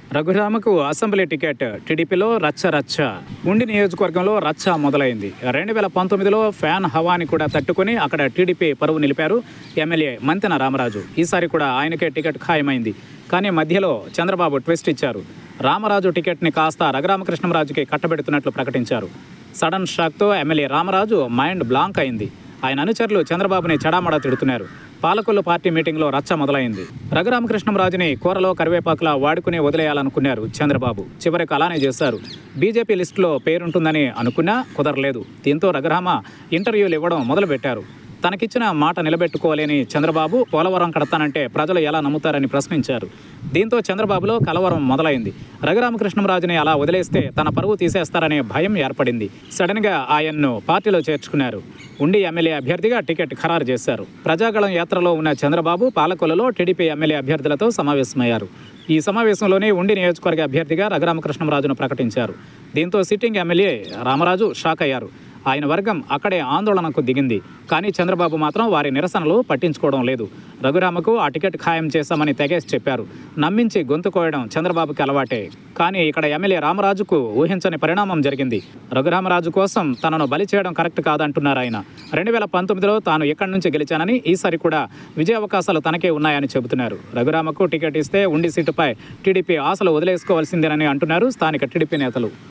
రఘురామకు assembly ticket టీడీపీలో రచ్చ రచ్చ ఉండి నియోజకవర్గంలో రచ్చ మొదలైంది రెండు వేల పంతొమ్మిదిలో ఫ్యాన్ హవాని కూడా తట్టుకుని అక్కడ టీడీపీ పరువు నిలిపారు ఎమ్మెల్యే మంతెన రామరాజు ఈసారి కూడా ఆయనకే టికెట్ ఖాయమైంది కానీ మధ్యలో చంద్రబాబు ట్విస్ట్ ఇచ్చారు రామరాజు టికెట్ని కాస్త రఘురామకృష్ణంరాజుకి కట్టబెడుతున్నట్లు ప్రకటించారు సడన్ షాక్తో ఎమ్మెల్యే రామరాజు మైండ్ బ్లాంక్ అయింది ఆయన అనుచరులు చంద్రబాబుని చెడామడా తిడుతున్నారు పాలకొల్లు పార్టీ మీటింగ్లో రచ్చ మొదలైంది రఘురామకృష్ణంరాజుని కూరలో కరివేపాకులా వాడుకుని వదిలేయాలనుకున్నారు చంద్రబాబు చివరికి అలానే చేశారు బీజేపీ లిస్టులో పేరుంటుందని అనుకున్నా కుదరలేదు దీంతో రఘురామ ఇంటర్వ్యూలు ఇవ్వడం మొదలుపెట్టారు తనకిచ్చిన మాట నిలబెట్టుకోలేని చంద్రబాబు పోలవరం కడతానంటే ప్రజలు ఎలా నమ్ముతారని ప్రశ్నించారు దీంతో చంద్రబాబులో కలవరం మొదలైంది రఘురామకృష్ణంరాజుని అలా వదిలేస్తే తన పరువు తీసేస్తారనే భయం ఏర్పడింది సడన్గా ఆయన్ను పార్టీలో చేర్చుకున్నారు ఉండి ఎమ్మెల్యే అభ్యర్థిగా టికెట్ ఖరారు చేశారు ప్రజాగళం యాత్రలో ఉన్న చంద్రబాబు పాలకొల్లులో టీడీపీ ఎమ్మెల్యే అభ్యర్థులతో సమావేశమయ్యారు ఈ సమావేశంలోనే ఉండి నియోజకవర్గ అభ్యర్థిగా రఘురామకృష్ణంరాజును ప్రకటించారు దీంతో సిట్టింగ్ ఎమ్మెల్యే రామరాజు షాక్ అయ్యారు ఆయన వర్గం అక్కడే ఆందోళనకు దిగింది కానీ చంద్రబాబు మాత్రం వారి నిరసనలు పట్టించుకోవడం లేదు రఘురామకు ఆ టికెట్ ఖాయం చేశామని తెగేసి చెప్పారు నమ్మించి గొంతు కోయడం చంద్రబాబుకి అలవాటే కానీ ఇక్కడ ఎమ్మెల్యే రామరాజుకు ఊహించని పరిణామం జరిగింది రఘురామరాజు కోసం తనను బలి చేయడం కరెక్ట్ కాదంటున్నారు ఆయన రెండు వేల పంతొమ్మిదిలో తాను ఎక్కడి నుంచి గెలిచానని ఈసారి కూడా విజయ అవకాశాలు తనకే ఉన్నాయని చెబుతున్నారు రఘురామకు టికెట్ ఇస్తే ఉండి సీటుపై టీడీపీ ఆశలు వదిలేసుకోవాల్సిందేనని అంటున్నారు స్థానిక టీడీపీ నేతలు